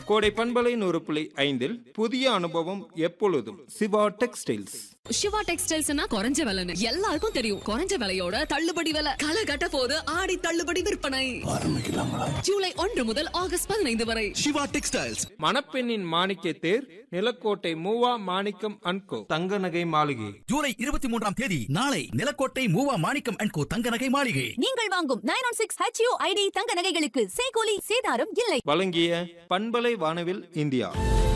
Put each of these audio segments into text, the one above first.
கோடை பண்பலை நூறு புள்ளி ஐந்தில் புதிய அனுபவம் எப்பொழுதும் சிவா டெக்ஸ்டைல்ஸ் சிவா டெக்ஸ்டைல்ஸ்னா குறைஞ்ச விலைன்னு எல்லாருக்கும் தெரியும் குறைஞ்ச விலையோட தள்ளுபடி விலை களை கட்ட போது ஆடி தள்ளுபடி விற்பனை ஜூலை ஒன்று முதல் ஆகஸ்ட் பதினைந்து வரை சிவா டெக்ஸ்டைல்ஸ் மணப்பெண்ணின் மாணிக்க தேர் நிலக்கோட்டை மூவா மாணிக்கம் அன்கோ தங்க நகை மாளிகை ஜூலை இருபத்தி மூன்றாம் தேதி நாளை நிலக்கோட்டை மூவா மாணிக்கம் அண்ட் கோ தங்க நகை மாளிகை நீங்கள் வாங்கும் nine one six HU ID தங்க நகைகளுக்கு சேகோலி சேதாரம் இல்லை வழங்கிய பண்பலை வானவில் இந்தியா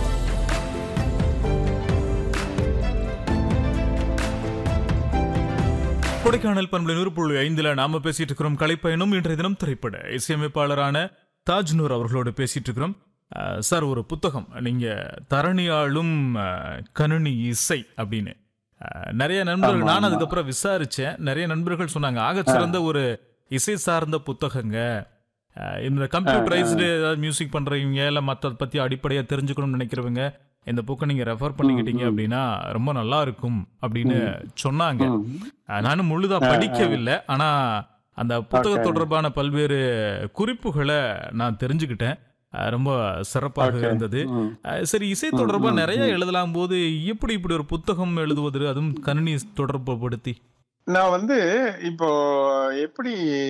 கொடைக்கானல் பண்பலை நூறு புள்ளி ஐந்துல நாம பேசிட்டு இருக்கிறோம் கலைப்பயணம் இன்றைய தினம் திரைப்பட இசையமைப்பாளரான தாஜ்னூர் அவர்களோடு பேசிட்டு இருக்கிறோம் அஹ், சார் ஒரு புத்தகம் நீங்க தரணியாளும் அஹ், கணினி இசை அப்படின்னு அஹ், நிறைய நண்பர்கள் நான் அதுக்கப்புறம் விசாரிச்சேன் நிறைய நண்பர்கள் சொன்னாங்க ஆகச் சிறந்த ஒரு இசை சார்ந்த புத்தகங்க அஹ், இந்த கம்ப்யூட்டரைஸ்டு ஏதாவது மியூசிக் பண்றவங்க இல்ல மத்த பத்தி அடிப்படையா தெரிஞ்சுக்கணும்னு நினைக்கிறவங்க இந்த புக்கை நீங்க ரெஃபர் பண்ணிக்கிட்டீங்க அப்படின்னா ரொம்ப நல்லா இருக்கும் அப்படின்னு சொன்னாங்க அஹ் நானும் முழுதா படிக்கவில்லை ஆனா அந்த புத்தக தொடர்பான பல்வேறு குறிப்புகளை நான் தெரிஞ்சுக்கிட்டேன் அஹ் ரொம்ப சிறப்பாக இருந்தது அஹ் சரி இசை தொடர்பா நிறைய எழுதலாம் போது எப்படி இப்படி ஒரு புத்தகம் எழுதுவது அதுவும் கணினி தொடர்பு படுத்தி நான் வந்து இப்போ எப்படி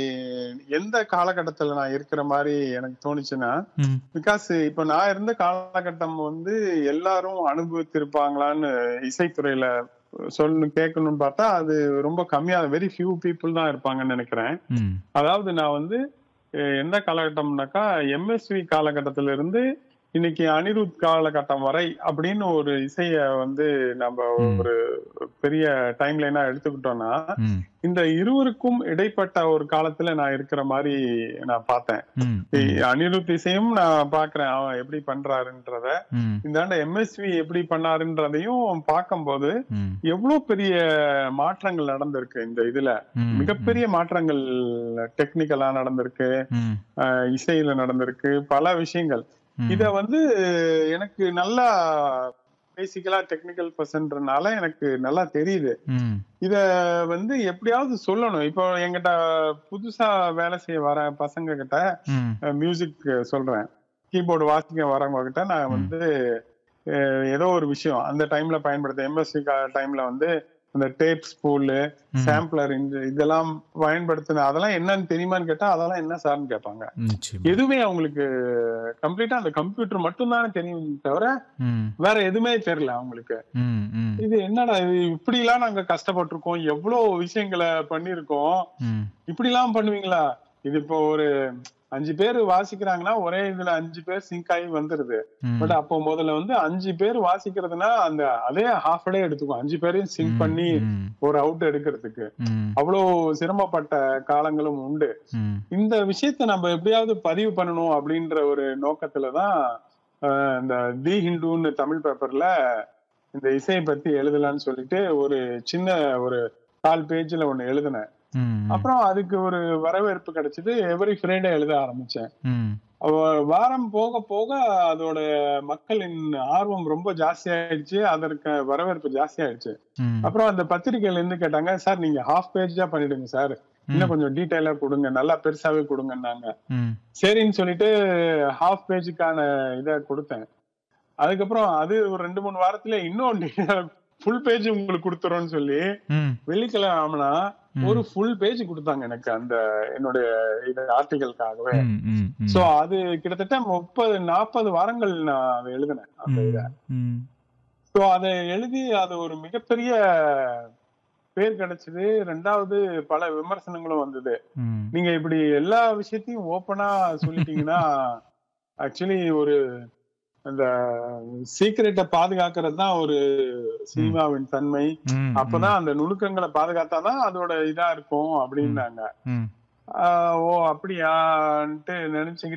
எந்த காலகட்டத்துல நான் இருக்கிற மாதிரி எனக்கு தோணுச்சுன்னா ம், பிகாஸ் இப்ப நான் இருந்த காலகட்டம் வந்து எல்லாரும் அனுபவித்திருப்பாங்களான்னு இசைத்துறையில சொல்லு கேட்கணும்னு பார்த்தா அது ரொம்ப கம்மியா வெரி ஃபியூ பீப்புள் தான் இருப்பாங்கன்னு நினைக்கிறேன் ம், அதாவது நான் வந்து அஹ், எந்த காலகட்டம்னாக்கா எம்எஸ்வி காலகட்டத்தில இருந்து இன்னைக்கு அனிருத் காலகட்டம் வரை அப்படின்னு ஒரு இசைய வந்து நம்ம ம். ஒரு பெரிய டைம் லைனா எடுத்துக்கிட்டோம்னா ம், இந்த இருவருக்கும் இடைப்பட்ட ஒரு காலத்துல நான் இருக்கிற மாதிரி நான் பார்த்தேன் ம், அனிருத் இசையும் நான் பாக்குறேன் அவன் எப்படி பண்றாருன்றத ம், இந்தாண்ட எம்எஸ்வி எப்படி பண்ணாருன்றதையும் பார்க்கும்போது ம், எவ்வளவு பெரிய மாற்றங்கள் நடந்திருக்கு இந்த இதுல ம், மிகப்பெரிய மாற்றங்கள் டெக்னிக்கலா நடந்திருக்கு ம், அஹ் இசையில நடந்திருக்கு பல விஷயங்கள் ம், இத வந்து எனக்கு நல்லா பேசிக்கலா டெக்னிக்கல் பர்சன்றனால எனக்கு நல்லா தெரியுது ம், இத வந்து எப்படியாவது சொல்லணும் இப்போ என்கிட்ட புதுசா வேலை செய்ய வர பசங்க கிட்ட ம், மியூசிக் சொல்றேன் கீபோர்டு வாசிக்க வரவங்க கிட்ட நான் வந்து அஹ், ஏதோ ஒரு விஷயம் அந்த டைம்ல பயன்படுத்த எம்எஸ்சி டைம்ல வந்து அந்த டேப் ஸ்பூலு ம். சாம்பிளர் இந்த இதெல்லாம் பயன்படுத்தின அதெல்லாம் என்னன்னு தெரியுமான்னு கேட்டா அதெல்லாம் என்ன சார்னு கேட்பாங்க நிச்சயமா. எதுவுமே அவங்களுக்கு கம்ப்ளீட்டா அந்த கம்ப்யூட்டர் மட்டும் தானே தெரியும் தவிர ம், வேற எதுவுமே தெரியல அவங்களுக்கு ம், ம், இது என்னடா இது இப்படி எல்லாம் நாங்க கஷ்டப்பட்டிருக்கோம் எவ்வளவு விஷயங்களை பண்ணிருக்கோம் ம், இப்படி எல்லாம் பண்ணுவீங்களா இது இப்போ ஒரு அஞ்சு பேர் வாசிக்கிறாங்கன்னா ஒரே இதுல அஞ்சு பேர் சிங்க் ஆகி வந்துருது ம், பட் அப்போ முதல்ல வந்து அஞ்சு பேர் வாசிக்கிறதுனா அந்த அதே ஹாஃப் டே எடுத்துக்கும் அஞ்சு பேரையும் சிங்க் பண்ணி ம், ஒரு அவுட் எடுக்கிறதுக்கு ம், அவ்வளவு சிரமப்பட்ட காலங்களும் உண்டு ம், இந்த விஷயத்த நம்ம எப்படியாவது பதிவு பண்ணணும் அப்படின்ற ஒரு நோக்கத்துலதான் அஹ், இந்த தி ஹிந்துன்னு தமிழ் பேப்பர்ல இந்த இசையை பத்தி எழுதலாம்னு சொல்லிட்டு ஒரு சின்ன ஒரு கால் பேஜ்ல ஒண்ணு எழுதினேன் ம், அப்புறம் அதுக்கு ஒரு வரவேற்பு கிடைச்சது எவரி ஃப்ரைடே எழுத ஆரம்பிச்சேன் ம், அவ- வாரம் போக போக அதோட மக்களின் ஆர்வம் ரொம்ப ஜாஸ்தி ஆயிடுச்சு அதற்கு வரவேற்பு ஜாஸ்தி ஆயிடுச்சு ம், அப்புறம் அந்த பத்திரிகையில இருந்து கேட்டாங்க சார் நீங்க ஹாஃப் பேஜா பண்ணிடுங்க சார் இன்னும் கொஞ்சம் டீட்டெயிலா கொடுங்க நல்லா பெருசாவே கொடுங்கன்னாங்க ம், சரின்னு சொல்லிட்டு ஹாஃப் பேஜுக்கான இதை கொடுத்தேன் அதுக்கப்புறம் அது ஒரு ரெண்டு மூணு வாரத்துல இன்னும் ஃபுல் பேஜ் உங்களுக்கு கொடுத்துறோம்னு சொல்லி ம், வெள்ளிக்கிழமை ஆமனா ம். ஒரு ஃபுல் பேஜ் கொடுத்தாங்க எனக்கு அந்த என்னுடைய இது ஆர்டிகல்காகவே ம், ம், ம். சோ அது கிட்டத்தட்ட முப்பது நாற்பது வாரங்கள் நான் அதை எழுதினேன் அந்த இதை ம், சோ அதை எழுதி அது ஒரு மிகப்பெரிய பேர் கிடைச்சது ரெண்டாவது பல விமர்சனங்களும் வந்தது ம், நீங்க இப்படி எல்லா விஷயத்தையும் ஓப்பனா சொல்லிட்டீங்கன்னா ஆக்சுவலி ஒரு அந்த சீக்கிரட்டை பாதுகாக்கிறது தான் ஒரு சினிமாவின் தன்மை ம், அப்பதான் அந்த நுணுக்கங்களை பாதுகாத்தாதான் அதோட இதா இருக்கும் அப்படின்னாங்க ம். ஆஹ் ஓ அப்படியான்ட்டு நினைச்சுக்கிட்டு